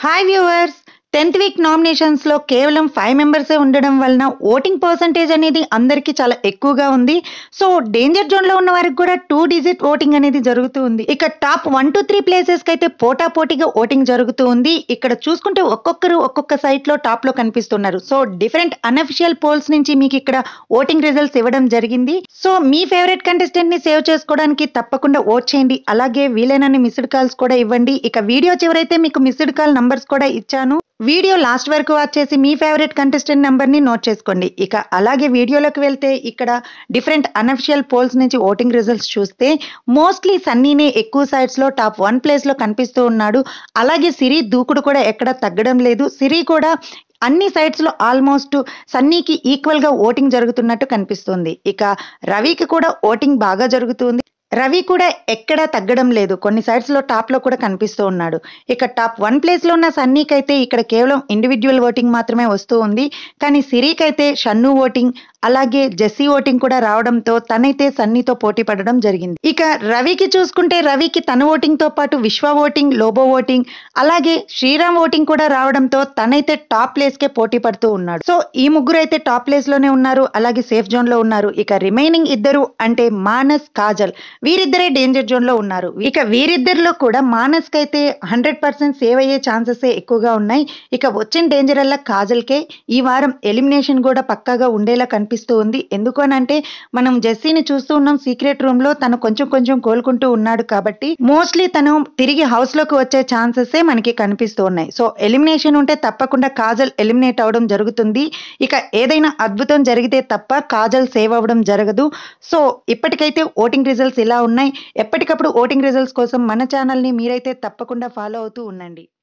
hi viewers tenth week నామినేషన్స్లో కేవలం five మెంబర్సే ఉండడం వలన ఓటింగ్ పర్సంటేజ్ అనేది అందరికీ చాలా ఎక్కువగా ఉంది సో డేంజర్ జోన్లో ఉన్న వారికి కూడా టూ డిజిట్ ఓటింగ్ అనేది జరుగుతూ ఉంది ఇక టాప్ వన్ టు త్రీ ప్లేసెస్కి అయితే పోటా పోటీగా ఓటింగ్ జరుగుతూ ఉంది ఇక్కడ చూసుకుంటే ఒక్కొక్కరు ఒక్కొక్క సైట్లో టాప్లో కనిపిస్తున్నారు సో డిఫరెంట్ అన్అఫిషియల్ పోల్స్ నుంచి మీకు ఇక్కడ ఓటింగ్ రిజల్ట్స్ ఇవ్వడం జరిగింది సో మీ ఫేవరెట్ కంటెస్టెంట్ ని సేవ్ చేసుకోవడానికి తప్పకుండా ఓట్ చేయండి అలాగే వీలైనన్ని మిస్డ్ కాల్స్ కూడా ఇవ్వండి ఇక వీడియో చివరైతే మీకు మిస్డ్ కాల్ నంబర్స్ కూడా ఇచ్చాను వీడియో లాస్ట్ వరకు వాచ్ చేసి మీ ఫేవరెట్ కంటెస్టెంట్ నెంబర్ని నోట్ చేసుకోండి ఇక అలాగే వీడియోలోకి వెళ్తే ఇక్కడ డిఫరెంట్ అన్అఫిషియల్ పోల్స్ నుంచి ఓటింగ్ రిజల్ట్స్ చూస్తే మోస్ట్లీ సన్నీనే ఎక్కువ సైడ్స్లో టాప్ వన్ ప్లేస్లో కనిపిస్తూ ఉన్నాడు అలాగే సిరి దూకుడు కూడా ఎక్కడ తగ్గడం లేదు సిరి కూడా అన్ని సైడ్స్లో ఆల్మోస్ట్ సన్నీకి ఈక్వల్గా ఓటింగ్ జరుగుతున్నట్టు కనిపిస్తుంది ఇక రవికి కూడా ఓటింగ్ బాగా జరుగుతుంది రవి కూడా ఎక్కడా తగ్గడం లేదు కొన్ని సైడ్స్లో టాప్లో కూడా కనిపిస్తూ ఉన్నాడు ఇక టాప్ వన్ ప్లేస్లో ఉన్న సన్నీకి అయితే ఇక్కడ కేవలం ఇండివిజువల్ ఓటింగ్ మాత్రమే వస్తూ ఉంది కానీ సిరికి అయితే షన్ను ఓటింగ్ అలాగే జెస్సీ ఓటింగ్ కూడా రావడంతో తనైతే సన్నీతో పోటీ పడడం జరిగింది ఇక రవికి చూసుకుంటే రవికి తన ఓటింగ్ తో పాటు విశ్వ ఓటింగ్ లోబో ఓటింగ్ అలాగే శ్రీరామ్ ఓటింగ్ కూడా రావడంతో తనైతే టాప్ ప్లేస్ కే పోటీ పడుతూ ఉన్నాడు సో ఈ ముగ్గురు అయితే టాప్ ప్లేస్ లోనే ఉన్నారు అలాగే సేఫ్ జోన్ లో ఉన్నారు ఇక రిమైనింగ్ ఇద్దరు అంటే మానస్ కాజల్ వీరిద్దరే డేంజర్ జోన్ లో ఉన్నారు ఇక వీరిద్దరిలో కూడా మానస్ కి అయితే హండ్రెడ్ పర్సెంట్ సేవ్ అయ్యే ఛాన్సెస్ ఎక్కువగా ఉన్నాయి ఇక వచ్చిన డేంజర్ అల్లా కాజల్ కే ఈ వారం ఎలిమినేషన్ కూడా పక్కాగా ఉండేలా కనిపిస్తూ ఉంది ఎందుకు అని అంటే మనం జెస్సీని చూస్తూ ఉన్నాం సీక్రెట్ రూమ్ లో తను కొంచెం కొంచెం కోలుకుంటూ ఉన్నాడు కాబట్టి మోస్ట్లీ తను తిరిగి హౌస్ లోకి వచ్చే ఛాన్సెస్ మనకి కనిపిస్తూ ఉన్నాయి సో ఎలిమినేషన్ ఉంటే తప్పకుండా కాజల్ ఎలిమినేట్ అవడం జరుగుతుంది ఇక ఏదైనా అద్భుతం జరిగితే తప్ప కాజల్ సేవ్ అవ్వడం జరగదు సో ఇప్పటికైతే ఓటింగ్ రిజల్ట్స్ ఇలా ఉన్నాయి ఎప్పటికప్పుడు ఓటింగ్ రిజల్ట్స్ కోసం మన ఛానల్ని మీరైతే తప్పకుండా ఫాలో అవుతూ ఉండండి